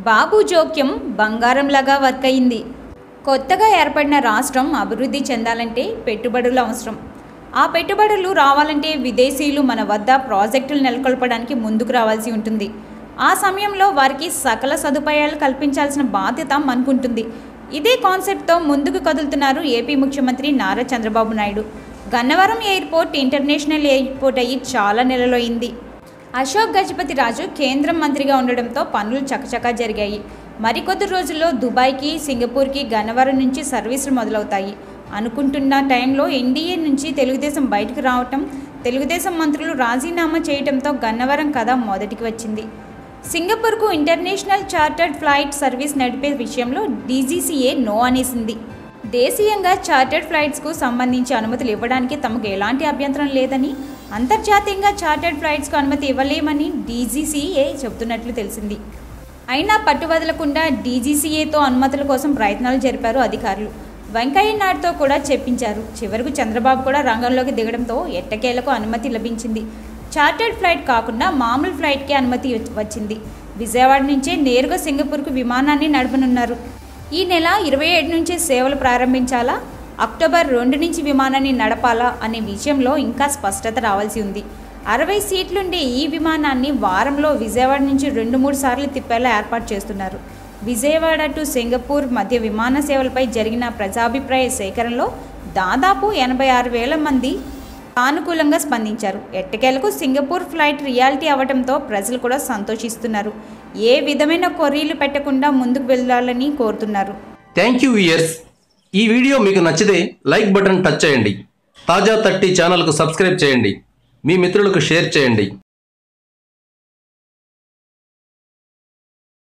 బాబు జోక్యం బంగారంలాగా వర్క్ అయింది కొత్తగా ఏర్పడిన రాష్ట్రం అభివృద్ధి చెందాలంటే పెట్టుబడులు అవసరం ఆ పెట్టుబడులు రావాలంటే విదేశీయులు మన వద్ద ప్రాజెక్టులు నెలకొల్పడానికి ముందుకు రావాల్సి ఉంటుంది ఆ సమయంలో వారికి సకల సదుపాయాలు కల్పించాల్సిన బాధ్యత మనకుంటుంది ఇదే కాన్సెప్ట్తో ముందుకు కదులుతున్నారు ఏపీ ముఖ్యమంత్రి Nara Chandrababu Naidu Gannavaram airport international airport అయ్యి చాలా నెలలు అయింది అశోక్ గజపతి రాజు కేంద్రం మంత్రిగా ఉండడంతో పనులు చకచకా జరిగాయి మరికొద్ది రోజుల్లో దుబాయ్కి సింగపూర్కి గన్నవరం నుంచి సర్వీసులు మొదలవుతాయి అనుకుంటున్న టైంలో ఎన్డీఏ నుంచి తెలుగుదేశం బయటకు రావటం తెలుగుదేశం మంత్రులు రాజీనామా చేయడంతో గన్నవరం కథ మొదటికి వచ్చింది సింగపూర్కు ఇంటర్నేషనల్ చార్టర్డ్ ఫ్లైట్ సర్వీస్ నడిపే విషయంలో డీజీసీఏ నో అనేసింది దేశీయంగా చార్టర్డ్ ఫ్లైట్స్కు సంబంధించి అనుమతులు ఇవ్వడానికి తమకు ఎలాంటి అభ్యంతరం లేదని అంతర్జాతీయంగా చార్టర్డ్ ఫ్లైట్స్కు అనుమతి ఇవ్వలేమని డీజీసీఏ చెబుతున్నట్లు తెలిసింది అయినా పట్టు వదలకుండా డీజీసీఏతో అనుమతుల కోసం ప్రయత్నాలు జరిపారు అధికారులు వెంకయ్య నాయుడుతో కూడా చెప్పించారు చివరకు చంద్రబాబు కూడా రంగంలోకి దిగడంతో ఎట్టకేలకు అనుమతి లభించింది చార్టర్డ్ ఫ్లైట్ కాకుండా మామూలు ఫ్లైట్కి అనుమతి వచ్చింది విజయవాడ నుంచే నేరుగా సింగపూర్కు విమానాన్ని నడపనున్నారు ఈ నెల ఇరవై ఏడు నుంచే సేవలు ప్రారంభించాలా అక్టోబర్ రెండు నుంచి విమానాన్ని నడపాలా అనే విషయంలో ఇంకా స్పష్టత రావాల్సి ఉంది అరవై సీట్లుండే ఈ విమానాన్ని వారంలో విజయవాడ నుంచి రెండు మూడు సార్లు తిప్పేలా ఏర్పాటు చేస్తున్నారు విజయవాడ టు సింగపూర్ మధ్య విమాన సేవలపై జరిగిన ప్రజాభిప్రాయ సేకరణలో దాదాపు ఎనభై ఆరు వేల మంది సానుకూలంగా స్పందించారు ఎట్టకేలకు సింగపూర్ ఫ్లైట్ రియాలిటీ అవ్వడంతో ప్రజలు కూడా సంతోషిస్తున్నారు ఏ విధమైన కొర్రీలు పెట్టకుండా ముందుకు వెళ్ళాలని కోరుతున్నారు థ్యాంక్ యూ ఇయర్స్ ఈ వీడియో మీకు నచ్చితే లైక్ బటన్ టచ్ చేయండి తాజా థర్టీ ఛానల్కు సబ్స్క్రైబ్ చేయండి మీ మిత్రులకు షేర్ చేయండి